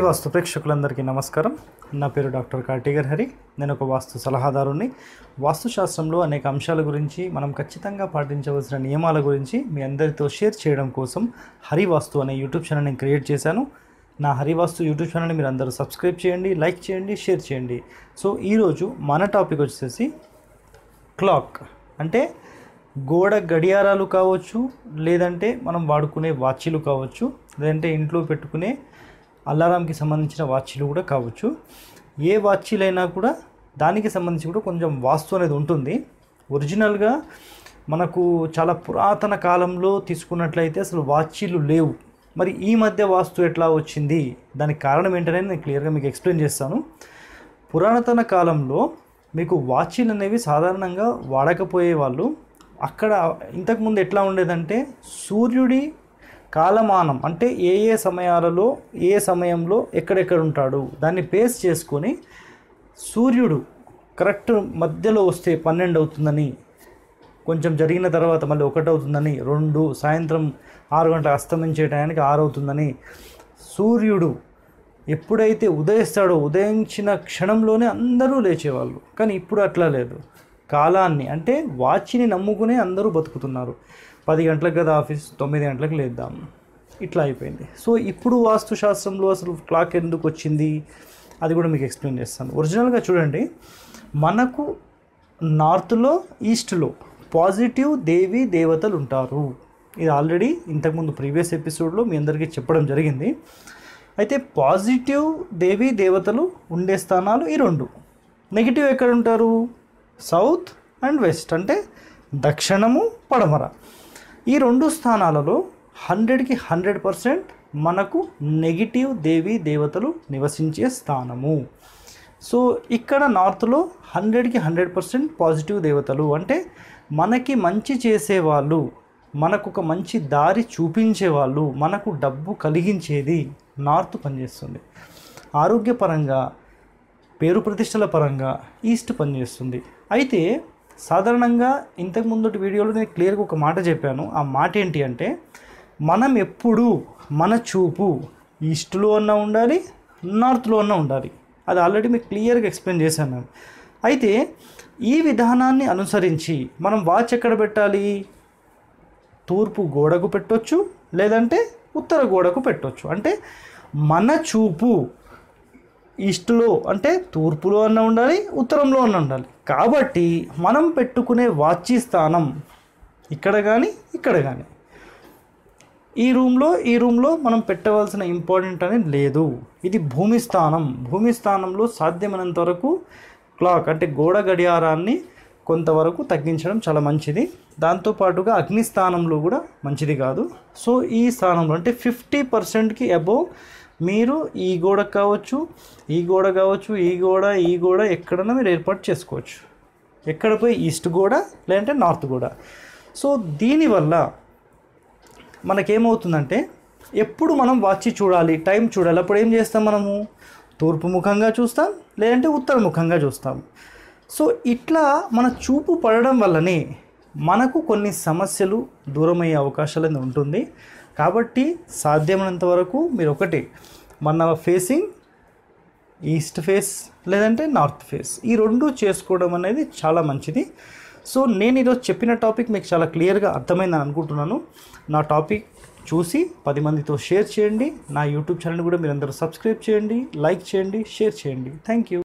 వాస్తు ప్రేక్షకులందరికీ నమస్కారం నా పేరు డాక్టర్ కార్టిగర్ హరి నేను ఒక వాస్తు సలహాదారుని వాస్తుశాస్త్రంలో అనేక అంశాల గురించి మనం ఖచ్చితంగా పాటించవలసిన నియమాల గురించి మీ అందరితో షేర్ చేయడం కోసం హరి వాస్తు అనే యూట్యూబ్ ఛానల్ నేను క్రియేట్ చేశాను నా హరి వాస్తు యూట్యూబ్ ఛానల్ని మీరు అందరూ సబ్స్క్రైబ్ చేయండి లైక్ చేయండి షేర్ చేయండి సో ఈరోజు మన టాపిక్ వచ్చేసి క్లాక్ అంటే గోడ గడియారాలు కావచ్చు లేదంటే మనం వాడుకునే వాచీలు కావచ్చు లేదంటే ఇంట్లో పెట్టుకునే అలారంకి సంబంధించిన వాచీలు కూడా కావచ్చు ఏ వాచీలైనా కూడా దానికి సంబంధించి కూడా కొంచెం వాస్తు అనేది ఉంటుంది ఒరిజినల్గా మనకు చాలా పురాతన కాలంలో తీసుకున్నట్లయితే అసలు వాచీలు లేవు మరి ఈ మధ్య వాస్తు ఎట్లా వచ్చింది దానికి కారణం ఏంటనేది నేను క్లియర్గా మీకు ఎక్స్ప్లెయిన్ చేస్తాను పురాతన కాలంలో మీకు వాచీలు అనేవి సాధారణంగా వాడకపోయే వాళ్ళు అక్కడ ఇంతకుముందు ఎట్లా ఉండేదంటే సూర్యుడి కాలమానం అంటే ఏ ఏ సమయాలలో ఏ సమయంలో ఎక్కడెక్కడ ఉంటాడు దాన్ని బేస్ చేసుకొని సూర్యుడు కరెక్ట్ మధ్యలో వస్తే పన్నెండు అవుతుందని కొంచెం జరిగిన తర్వాత మళ్ళీ ఒకటి అవుతుందని రెండు సాయంత్రం ఆరు గంటల అస్తమించే టయానికి ఆరు అవుతుందని సూర్యుడు ఎప్పుడైతే ఉదయిస్తాడో ఉదయించిన క్షణంలోనే అందరూ లేచేవాళ్ళు కానీ ఇప్పుడు అట్లా లేదు కాలాన్ని అంటే వాచ్ని నమ్ముకునే అందరూ బతుకుతున్నారు పది గంటలకు కదా ఆఫీస్ తొమ్మిది గంటలకు లేద్దాం ఇట్లా అయిపోయింది సో ఇప్పుడు వాస్తుశాస్త్రంలో అసలు క్లాక్ ఎందుకు వచ్చింది అది కూడా మీకు ఎక్స్ప్లెయిన్ చేస్తాను ఒరిజినల్గా చూడండి మనకు నార్త్లో ఈస్ట్లో పాజిటివ్ దేవి దేవతలు ఉంటారు ఇది ఆల్రెడీ ఇంతకుముందు ప్రీవియస్ ఎపిసోడ్లో మీ అందరికీ చెప్పడం జరిగింది అయితే పాజిటివ్ దేవి దేవతలు ఉండే స్థానాలు ఈ రెండు నెగిటివ్ ఎక్కడ ఉంటారు సౌత్ అండ్ వెస్ట్ అంటే దక్షిణము పడమర ఈ రెండు స్థానాలలో హండ్రెడ్కి హండ్రెడ్ పర్సెంట్ మనకు నెగిటివ్ దేవి దేవతలు నివసించే స్థానము సో ఇక్కడ నార్త్లో హండ్రెడ్కి హండ్రెడ్ పర్సెంట్ పాజిటివ్ దేవతలు అంటే మనకి మంచి చేసేవాళ్ళు మనకు ఒక మంచి దారి చూపించే వాళ్ళు మనకు డబ్బు కలిగించేది నార్త్ పనిచేస్తుంది ఆరోగ్యపరంగా పేరు ప్రతిష్టల పరంగా ఈస్ట్ పనిచేస్తుంది అయితే సాధారణంగా ఇంతకు ముందటి వీడియోలో నేను క్లియర్గా ఒక మాట చెప్పాను ఆ మాట ఏంటి అంటే మనం ఎప్పుడు మన చూపు ఈస్ట్లో అన్నా ఉండాలి నార్త్లో అన్నా ఉండాలి అది ఆల్రెడీ మీకు క్లియర్గా ఎక్స్ప్లెయిన్ చేశాను నేను అయితే ఈ విధానాన్ని అనుసరించి మనం వాచ్ ఎక్కడ పెట్టాలి తూర్పు గోడకు పెట్టొచ్చు లేదంటే ఉత్తర గోడకు పెట్టొచ్చు అంటే మన చూపు ఈస్ట్లో అంటే తూర్పులో అన్న ఉండాలి ఉత్తరంలో అన్న ఉండాలి కాబట్టి మనం పెట్టుకునే వాచి స్థానం ఇక్కడ కానీ ఇక్కడ కానీ ఈ రూమ్లో ఈ రూమ్లో మనం పెట్టవలసిన ఇంపార్టెంట్ అనేది లేదు ఇది భూమి స్థానం భూమి స్థానంలో సాధ్యమైనంత వరకు క్లాక్ అంటే గోడ గడియారాన్ని కొంతవరకు తగ్గించడం చాలా మంచిది దాంతోపాటుగా అగ్ని స్థానంలో కూడా మంచిది కాదు సో ఈ స్థానంలో అంటే ఫిఫ్టీ పర్సెంట్కి అబోవ్ మీరు ఈ గోడ కావచ్చు ఈ గోడ కావచ్చు ఈ గోడ ఈ గోడ ఎక్కడైనా మీరు ఏర్పాటు చేసుకోవచ్చు ఎక్కడ పోయి ఈస్ట్ గోడ లేదంటే నార్త్ గోడ సో దీనివల్ల మనకేమవుతుందంటే ఎప్పుడు మనం వాచి చూడాలి టైం చూడాలి అప్పుడు ఏం చేస్తాం మనము తూర్పు ముఖంగా చూస్తాం లేదంటే ఉత్తర ముఖంగా చూస్తాం సో ఇట్లా మన చూపు పడడం వల్లనే మనకు కొన్ని సమస్యలు దూరమయ్యే అవకాశాలు అనేది ఉంటుంది కాబట్టి సాధ్యమైనంత వరకు మీరు ఒకటి మన ఫేసింగ్ ఈస్ట్ ఫేస్ లేదంటే నార్త్ ఫేస్ ఈ రెండు చేసుకోవడం అనేది చాలా మంచిది సో నేను ఈరోజు చెప్పిన టాపిక్ మీకు చాలా క్లియర్గా అర్థమైందని అనుకుంటున్నాను నా టాపిక్ చూసి పది మందితో షేర్ చేయండి నా యూట్యూబ్ ఛానల్ కూడా మీరు అందరూ సబ్స్క్రైబ్ చేయండి లైక్ చేయండి షేర్ చేయండి థ్యాంక్ యూ